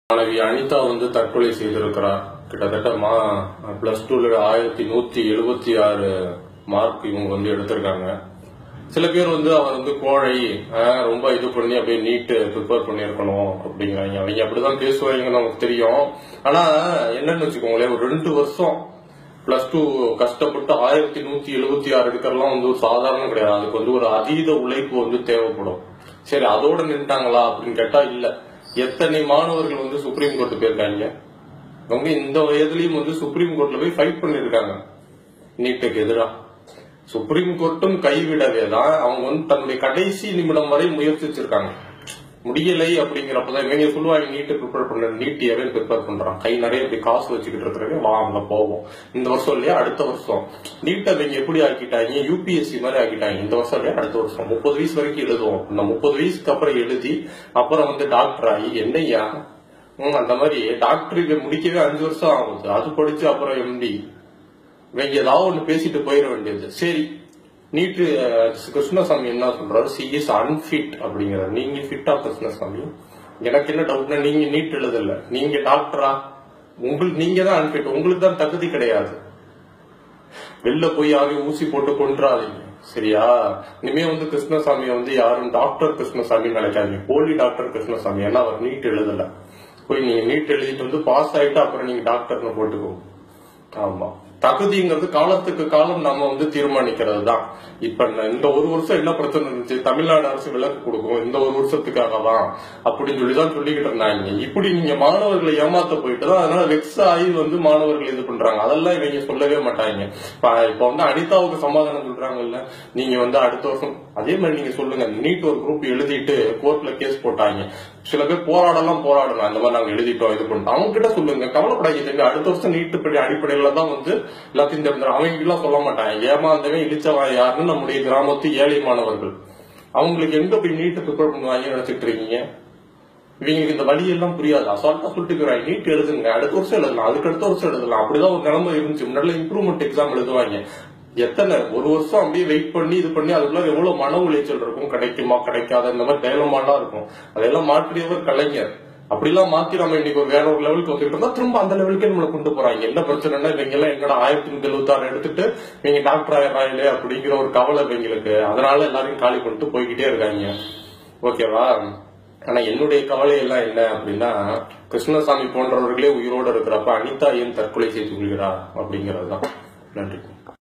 மாணவி அனிதா வந்து தற்கொலை செய்திருக்கிறார் கிட்டத்தட்ட மா பிளஸ் டூல ஆயிரத்தி நூத்தி எழுபத்தி ஆறு மார்க் இவங்க வந்து எடுத்திருக்காங்க சில பேர் வந்து அவர் வந்து கோழை ஆஹ், ரொம்ப இது பண்ணி அப்படியே நீட்டு ப்ரிப்பேர் பண்ணியிருக்கணும் அப்படிங்கிறாங்க அவங்க அப்படிதான் பேசுவாங்க நமக்கு தெரியும் ஆனா என்னன்னு வச்சுக்கோங்களேன் ஒரு ரெண்டு வருஷம் பிளஸ் டூ கஷ்டப்பட்டு ஆயிரத்தி நூத்தி எழுபத்தி ஆறு எடுக்கிறதுலாம் வந்து ஒரு சாதாரணம் கிடையாது அதுக்கு வந்து ஒரு அதீத உழைப்பு வந்து தேவைப்படும் சரி அதோட நின்ட்டாங்களா அப்படின்னு கேட்டா இல்ல எத்தனை மாணவர்கள் வந்து சுப்ரீம் கோர்ட் போயிருக்காங்க அவங்க இந்த வயதுலயும் வந்து சுப்ரீம் கோர்ட்ல போய் ஃபைட் பண்ணிருக்காங்க நீட்டுக்கு எதிரா சுப்ரீம் கோர்ட்டும் கைவிடவே தான் அவங்க வந்து தன்னுடைய கடைசி நிமிடம் வரை முயற்சிச்சிருக்காங்க முடியலை அப்படிங்கிறப்பதான் இவங்க சொல்லுவாங்க நீட்டு ப்ரிப்பேர் பண்ண நீட் எவன் ப்ரிப்பேர் பண்றான் கை நிறைய இப்படி காசு வச்சுக்கிட்டு இருக்கிறவங்க வா அங்க போவோம் இந்த வருஷம் இல்லையா அடுத்த வருஷம் நீட்டை அவங்க எப்படி ஆக்கிட்டாங்க யூபிஎஸ்சி மாதிரி ஆக்கிட்டாங்க இந்த வருஷம் இல்லையா அடுத்த வருஷம் முப்பது வயசு வரைக்கும் எழுதுவோம் இந்த முப்பது வயசுக்கு அப்புறம் எழுதி அப்புறம் வந்து டாக்டர் ஆகி என்னையா ம், அந்த மாதிரி டாக்டருக்கு முடிக்கவே அஞ்சு வருஷம் ஆகுது அது படிச்சு அப்புறம் எம்டி இவங்க ஏதாவது ஒண்ணு பேசிட்டு போயிட வேண்டியது சரி நீட்டு அஹ், கிருஷ்ணசாமி என்ன சொல்றாரு சி இஸ் அன்ஃபிட் அப்படிங்கிறார் நீங்க ஃபிட்டா கிருஷ்ணசாமி எனக்கு என்ன டவுட்னா நீங்க நீட் எழுதல நீங்க டாக்டரா உங்களுக்கு நீங்க தான் அன்ஃபிட் உங்களுக்கு தான் தகுதி கிடையாது வெளில போய் யாரையும் ஊசி போட்டு கொன்றாதீங்க சரியா இனிமே வந்து கிருஷ்ணசாமியை வந்து யாரும் டாக்டர் கிருஷ்ணசாமி நினைக்காதீங்க போலி டாக்டர் கிருஷ்ணசாமி ஏன்னா அவர் நீட் எழுதல போய் நீங்க நீட் எழுதிட்டு வந்து பாஸ் ஆயிட்டு அப்புறம் நீங்க டாக்டர்னு போட்டுக்கோங்க ஆமா தகுதிங்கிறது காலத்துக்கு காலம் நம்ம வந்து தீர்மானிக்கிறது தான் இப்ப ந- இந்த ஒரு வருஷம் என்ன பிரச்சனை இருந்துச்சு தமிழ்நாடு அரசு விலக்கு கொடுக்கும் இந்த ஒரு வருஷத்துக்காக தான் அப்படின்னு சொல்லி தான் சொல்லிக்கிட்டு இருந்தாங்க இப்படி நீங்க மாணவர்களை ஏமாத்த போயிட்டு தான் அதனால வெக்ஸ் ஆகி வந்து மாணவர்கள் இது பண்றாங்க அதெல்லாம் இவங்க சொல்லவே மாட்டாங்க இப்ப இப்ப வந்து அனிதாவுக்கு சமாதானம் சொல்றாங்கல்ல நீங்க வந்து அடுத்த வருஷம் அதே மாதிரி நீங்க சொல்லுங்க நீட் ஒரு குரூப் எழுதிட்டு கோர்ட்ல கேஸ் போட்டாங்க சில பேர் போராடலாம் போராடலாம் இந்த மாதிரி நாங்க எழுதிட்டோம் இது பண்ணிட்டோம் அவங்க கிட்ட சொல்லுங்க கவலைப்படாதீங்க தம்பி அடுத்த வருஷம் நீட்டு படி அடிப்படையில தான் வந்து எல்லாத்தையும் தெரிஞ்சிடும் அவங்க எல்லாம் சொல்ல மாட்டாங்க ஏமாந்தவன் இழிச்சவன் யாருன்னு நம்முடைய கிராமத்து ஏழை மாணவர்கள் அவங்களுக்கு எங்க போய் நீட்டு ப்ரிப்பேர் பண்ணுவாங்கன்னு நினைச்சிட்டு இருக்கீங்க இவங்களுக்கு இந்த வழி எல்லாம் புரியாது அசால்ட்டா சொல்லிட்டு இருக்கிறாங்க நீட் எழுதுங்க அடுத்த வருஷம் எழுதலாம் அதுக்கு அடுத்த வருஷம் எழுதலாம் அப்படிதான் ஒரு நிலைமை இருந்துச்சு முன்னாடி இம்ப்ரூவ்மெண்ட் எக்ஸாம் எழுதுவாங்க எத்தனை ஒரு வருஷம் அப்படியே வெயிட் பண்ணி இது பண்ணி அதுக்குள்ள எவ்வளவு மன உளைச்சல் இருக்கும் கிடைக்குமா கிடைக்காத இந்த மாதிரி டைலமாலாம் இருக்கும் அதெல்லாம் மாற்றியவர் கலைஞர் அப்படிலாம் மாத்தி நம்ம இன்னைக்கு ஒரு வேற ஒரு லெவலுக்கு வந்துட்டு இருந்தா திரும்ப அந்த லெவலுக்கே நம்மளை கொண்டு போறாங்க என்ன பிரச்சனைனா இவங்க எல்லாம் எங்கடா ஆயிரத்தி நூத்தி எழுபத்தி ஆறு எடுத்துட்டு நீங்க டாக்டர் ஆயிடுறாங்களே அப்படிங்கிற ஒரு கவலை இவங்களுக்கு அதனால எல்லாரையும் காலி பண்ணிட்டு போய்கிட்டே இருக்காங்க ஓகேவா ஆனா என்னுடைய கவலை எல்லாம் என்ன அப்படின்னா கிருஷ்ணசாமி போன்றவர்களே உயிரோடு இருக்கிறப்ப அனிதா ஏன் தற்கொலை செய்து கொள்கிறார் அப்படிங்கறதுதான் நன்றி